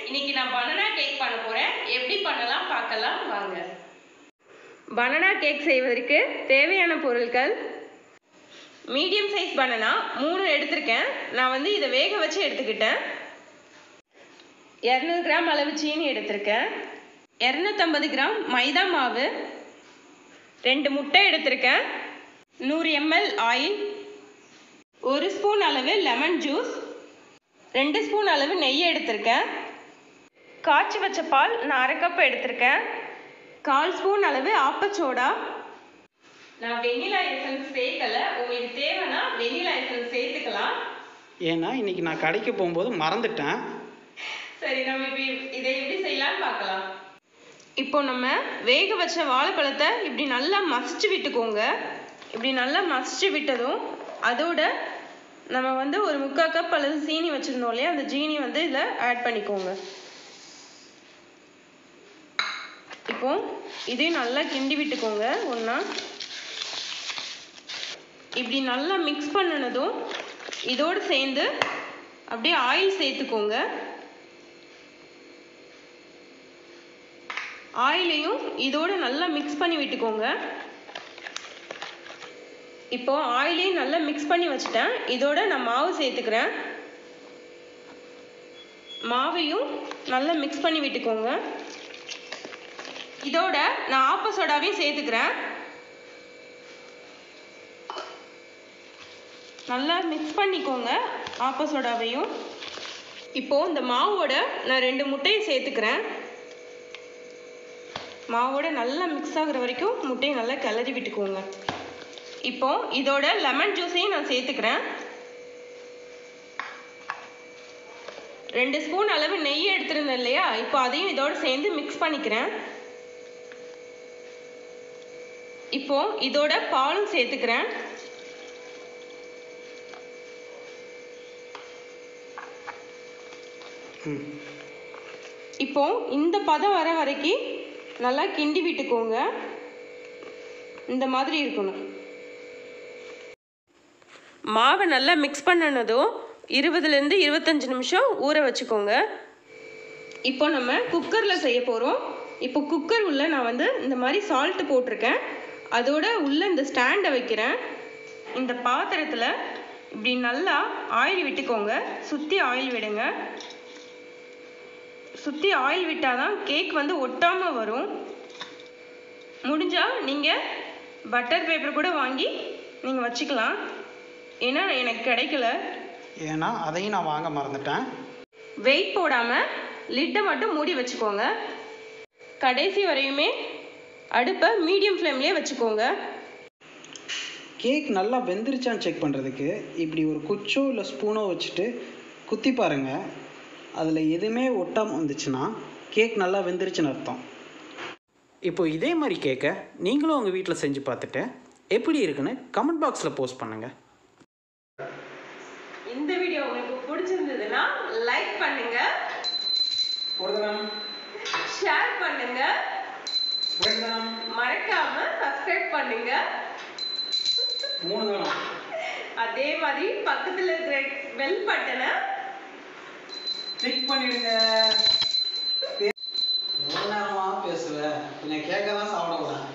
இன்னைக்கு நான் banana cake பண்ண போறேன் எப்படி பண்ணலாம் பார்க்கலாம் வாங்க பனானா கேக் செய்வதற்கு தேவையான பொருட்கள் மீடியம் சைஸ் பனானா மூணு எடுத்திருக்கேன் நான் வந்து இதை வேக வச்சு எடுத்துக்கிட்டேன் இரநூறு கிராம் அளவு சீனி எடுத்திருக்கேன் இரநூத்தம்பது கிராம் மைதா மாவு ரெண்டு முட்டை எடுத்திருக்கேன் நூறு எம்எல் ஆயில் ஒரு ஸ்பூன் அளவு லெமன் ஜூஸ் ரெண்டு ஸ்பூன் அளவு நெய் எடுத்திருக்கேன் காய்ச்சி வச்ச பால் நான் அரை கப் எடுத்திருக்கேன் கால் ஸ்பூன் அளவு ஆப்பச்சோடா நான் வெண்ணிலா எசன்ஸ் சேர்க்கல உங்களுக்கு தேவைன்னா வெண்ணிலா எசன்ஸ் சேர்த்துக்கலாம் ஏன்னா இன்னைக்கு நான் கடைக்கு போகும்போது மறந்துட்டேன் சரி நம்ம இப்போ இதை எப்படி செய்யலாம்னு பார்க்கலாம் இப்போ நம்ம வேக வச்ச வாழைப்பழத்தை இப்படி நல்லா மசிச்சு விட்டுக்கோங்க இப்படி நல்லா மசிச்சு விட்டதும் அதோட நம்ம வந்து ஒரு முக்கால் கப் அல்லது சீனி வச்சுருந்தோம் இல்லையா அந்த ஜீனி வந்து இதில் ஆட் பண்ணிக்கோங்க இப்போ இதையும் நல்லா கிண்டி விட்டுக்கோங்க ஒன்றா இப்படி நல்லா மிக்ஸ் பண்ணினதும் இதோடு சேர்ந்து அப்படியே ஆயில் சேர்த்துக்கோங்க ஆயிலையும் இதோட நல்லா மிக்ஸ் பண்ணி விட்டுக்கோங்க இப்போ ஆயிலையும் நல்லா மிக்ஸ் பண்ணி வச்சுட்டேன் இதோட நான் மாவு சேர்த்துக்கிறேன் மாவையும் நல்லா மிக்ஸ் பண்ணி விட்டுக்கோங்க இதோட நான் ஆப்ப சோடாவையும் சேர்த்துக்கிறேன் நல்லா மிக்ஸ் பண்ணிக்கோங்க ஆப்ப சோடாவையும் இப்போ இந்த மாவோட நான் ரெண்டு முட்டையை சேர்த்துக்கிறேன் மாவோட நல்லா மிக்ஸ் ஆகுற வரைக்கும் முட்டையை நல்லா கிளறி விட்டுக்கோங்க இப்போ இதோட லெமன் ஜூஸையும் நான் சேர்த்துக்கிறேன் ரெண்டு ஸ்பூன் அளவு நெய் எடுத்திருந்தேன் இல்லையா இப்போ அதையும் இதோட சேர்ந்து மிக்ஸ் பண்ணிக்கிறேன் இப்போ இதோட பாலும் சேர்த்துக்கிறேன் ம் இப்போ இந்த பதம் வர வரைக்கும் நல்லா கிண்டி விட்டுக்கோங்க இந்த மாதிரி இருக்கணும் மாவை நல்லா மிக்ஸ் பண்ணினதும் இருபதுலேருந்து இருபத்தஞ்சி நிமிஷம் ஊற வச்சுக்கோங்க இப்போ நம்ம குக்கரில் செய்ய போகிறோம் இப்போ குக்கர் உள்ள நான் வந்து இந்த மாதிரி சால்ட்டு போட்டிருக்கேன் அதோட உள்ள இந்த ஸ்டாண்டை வைக்கிறேன் இந்த பாத்திரத்தில் இப்படி நல்லா ஆயில் விட்டுக்கோங்க சுற்றி ஆயில் விடுங்க சுற்றி ஆயில் விட்டால் தான் கேக் வந்து ஒட்டாமல் வரும் முடிஞ்சால் நீங்கள் பட்டர் பேப்பர் கூட வாங்கி நீங்கள் வச்சுக்கலாம் ஏன்னா எனக்கு கிடைக்கல ஏன்னா அதையும் நான் வாங்க மறந்துட்டேன் வெயிட் போடாமல் லிட்டை மட்டும் மூடி வச்சுக்கோங்க கடைசி வரையுமே அடுப்பை மீடியம் ஃப்ளேம்லேயே வச்சுக்கோங்க கேக் நல்லா வெந்துருச்சான்னு செக் பண்ணுறதுக்கு இப்படி ஒரு குச்சோ இல்லை ஸ்பூனோ வச்சுட்டு குத்தி பாருங்கள் அதில் எதுவுமே ஒட்டாமல் வந்துச்சுன்னா கேக் நல்லா வெந்துருச்சுன்னு அர்த்தம் இப்போ இதே மாதிரி கேக்கை நீங்களும் உங்கள் வீட்டில் செஞ்சு பார்த்துட்டு எப்படி இருக்குன்னு கமெண்ட் பாக்ஸில் போஸ்ட் பண்ணுங்கள் இந்த வீடியோ உங்களுக்கு பிடிச்சிருந்ததுன்னா லைக் பண்ணுங்க ஷேர் பண்ணுங்க மறக்காம சப்ஸ்கிரைப் பண்ணுங்க மூணு வேணும் அதே மாதிரி பக்கத்துல இருக்கிற பெல் பட்டனை கிளிக் பண்ணிடுங்க எவ்வளோ நேரமாக பேசுவேன் என்னை கேட்க தான் சாப்பிட விடுறேன்